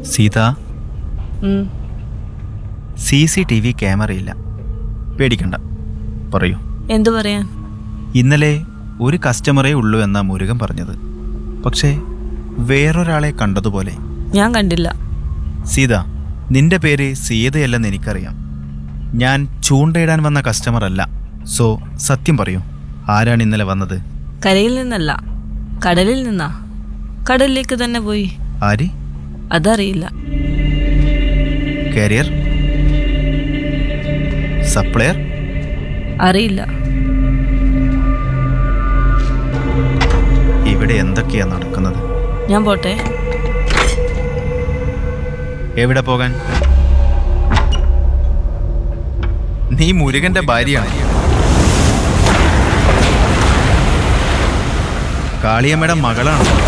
സീത ഉം. C C T V ക്യാമറയില്ല പേടിക്കണ്ട പറയൂ എന്തു പറയാൻ ഇന്നലെ ഒരു കസ്റ്റമറേ ഉള്ളൂ എന്നാ മുരുകൻ പറഞ്ഞത് പക്ഷേ വേറൊരാളെ കണ്ടതുപോലെ ഞാൻ കണ്ടില്ല സീത നിന്റെ പേര് സീതയല്ലെന്ന് എനിക്കറിയാം ഞാൻ ചൂണ്ടയിടാൻ വന്ന കസ്റ്റമർ അല്ല സോ സത്യം പറയൂ ആരാണ് ഇന്നലെ വന്നത് കരയിൽ നിന്നല്ല കടലിൽ നിന്നാ കടലിലേക്ക് തന്നെ പോയി ആര് അതറിയില്ല കാരിയർ സപ്ലയർ അറിയില്ല ഇവിടെ എന്തൊക്കെയാ നടക്കുന്നത് ഞാൻ പോട്ടെ എവിടെ പോകാൻ നീ മുരുകന്റെ ഭാര്യയാണ് കാളിയമ്മയുടെ മകളാണ്